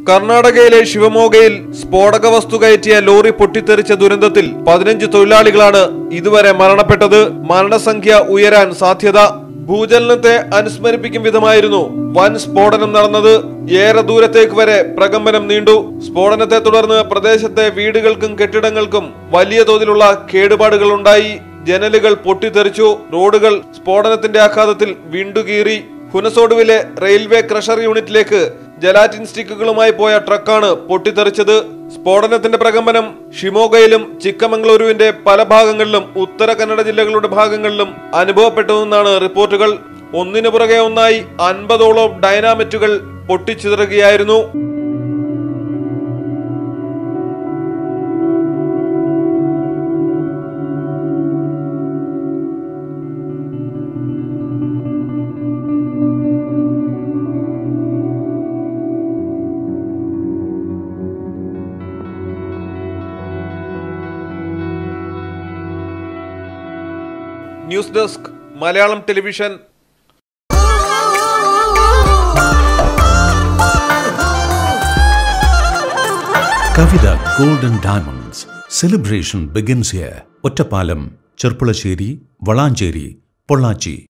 കർണാടകയിലെ ശിവമോഗയിൽ സ്ഫോടക വസ്തു കയറ്റിയ ലോറി പൊട്ടിത്തെറിച്ച ദുരന്തത്തിൽ പതിനഞ്ച് തൊഴിലാളികളാണ് ഇതുവരെ മരണപ്പെട്ടത് മരണസംഖ്യ ഉയരാൻ സാധ്യത ഭൂചലനത്തെ അനുസ്മരിപ്പിക്കും വിധമായിരുന്നു വൻ സ്ഫോടനം നടന്നത് ഏറെ ദൂരത്തേക്ക് വരെ പ്രകമ്പനം നീണ്ടു സ്ഫോടനത്തെ തുടർന്ന് പ്രദേശത്തെ വീടുകൾക്കും കെട്ടിടങ്ങൾക്കും വലിയ തോതിലുള്ള കേടുപാടുകൾ ഉണ്ടായി ജനലുകൾ പൊട്ടിത്തെറിച്ചു റോഡുകൾ സ്ഫോടനത്തിന്റെ ആഘാതത്തിൽ വിണ്ടുകീറി ഹുനസോഡുവിലെ റെയിൽവേ ക്രഷർ യൂണിറ്റിലേക്ക് ജലാറ്റിൻ സ്റ്റിക്കുകളുമായി പോയ ട്രക്കാണ് പൊട്ടിത്തെറിച്ചത് സ്ഫോടനത്തിന്റെ പ്രകമ്പനം ഷിമോഗയിലും ചിക്കമംഗളൂരുവിന്റെ പല ഭാഗങ്ങളിലും ഉത്തര കന്നഡ ജില്ലകളുടെ ഭാഗങ്ങളിലും അനുഭവപ്പെട്ടുവെന്നാണ് റിപ്പോർട്ടുകൾ ഒന്നിനു പുറകെ ഒന്നായി അൻപതോളം ഡൈനാമിറ്റുകൾ പൊട്ടിച്ചിതറുകയായിരുന്നു news desk Malayalam television Kavitha golden diamonds celebration begins here Ottapalam Cherpulassery Valanchery Pollachi